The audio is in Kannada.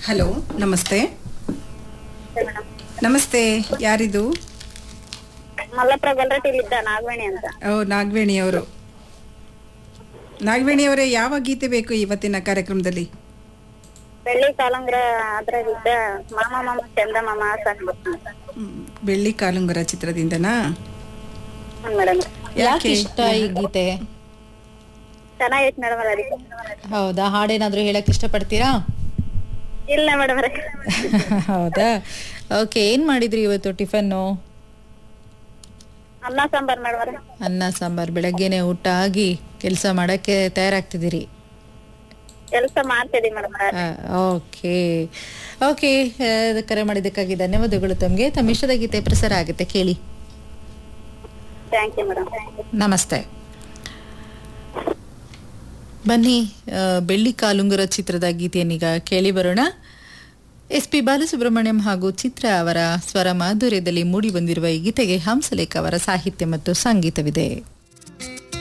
ಹಲೋ ನಮಸ್ತೆ ಮೇಡಮ್ ನಮಸ್ತೆ ಯಾರಿದು ಮಲ್ಲಪ್ರ ಗೊಲ್ರಟ್ಟಿಲಿದ್ದ ನಾಗವೇಣಿ ಅಂತ ಓ ನಾಗವೇಣಿ ಅವರು ನಾಗವೇಣಿ ಅವರೇ ಯಾವ ಗೀತೆ ಬೇಕು ಇವತ್ತಿನ ಕಾರ್ಯಕ್ರಮದಲ್ಲಿ ಬೆಳ್ಳಿ ಕಾಲಂಗ್ರ ಅದ್ರಾಗಿದ್ದ ಮಾಮ ಮಾಮ ಚಂದ ಮಾಮ ಸಾಕು ಹ್ಮ್, ಬೆಳ್ಳಿ ಕಾಲುಂಗರ ಚಿತ್ರದಿಂದನಾ ಹ್ಞೂ ಮೇಡಮ್ ಯಾಕೆ ಇಷ್ಟ ಈ ಗೀತೆ ಚೆನ್ನಾಗೈತೆ ಮೇಡಮ್ ಅದಕ್ಕೆ ಹೌದಾ ಹಾಡೇನಾದ್ರೂ ಹೇಳಕ್ ಇಷ್ಟಪಡ್ತೀರಾ ಇಲ್ಲ ಮೇಡಮ್ ಹೌದಾ ಓಕೆ ಏನ್ ಮಾಡಿದ್ರಿ ಇವತ್ತು ಟಿಫನ್ನು ಅನ್ನ ಸಾಂಬಾರ್ ಮೇಡಮ್ ಅನ್ನ ಸಾಂಬಾರ್ ಬೆಳಗ್ಗೆನೆ ಊಟ ಆಗಿ ಕೆಲಸ ಮಾಡಕ್ಕೆ ತಯಾರಾಗ್ತಿದ್ದೀರಿ ಕೆಲಸ ಮಾಡ್ತಿದ್ದೀವಿ ಮೇಡಮ್ ಓಕೆ ಓಕೆ ಕರೆ ಮಾಡಿದ್ದಕ್ಕಾಗಿ ಧನ್ಯವಾದಗಳು ತಮಗೆ ತಮ್ಮ ಇಷ್ಟದ ಗೀತೆ ಪ್ರಸಾರ ಆಗುತ್ತೆ ಕೇಳಿ ಥ್ಯಾಂಕ್ ಯು ಮೇಡಮ್ ನಮಸ್ತೆ ಬನ್ನಿ ಆ, ಬೆಳ್ಳಿ ಕಾಲುಂಗುರ ಚಿತ್ರದ ಗೀತೆಯನ್ನೀಗ ಕೇಳಿ ಬರೋಣ ಎಸ್ ಪಿ ಬಾಲಸುಬ್ರಹ್ಮಣ್ಯಂ ಹಾಗೂ ಚಿತ್ರ ಅವರ ಸ್ವರ ಮಾಧುರ್ಯದಲ್ಲಿ ಮೂಡಿ ಬಂದಿರುವ ಈ ಗೀತೆಗೆ ಹಂಸಲೇಖ ಅವರ ಸಾಹಿತ್ಯ ಮತ್ತು ಸಂಗೀತವಿದೆ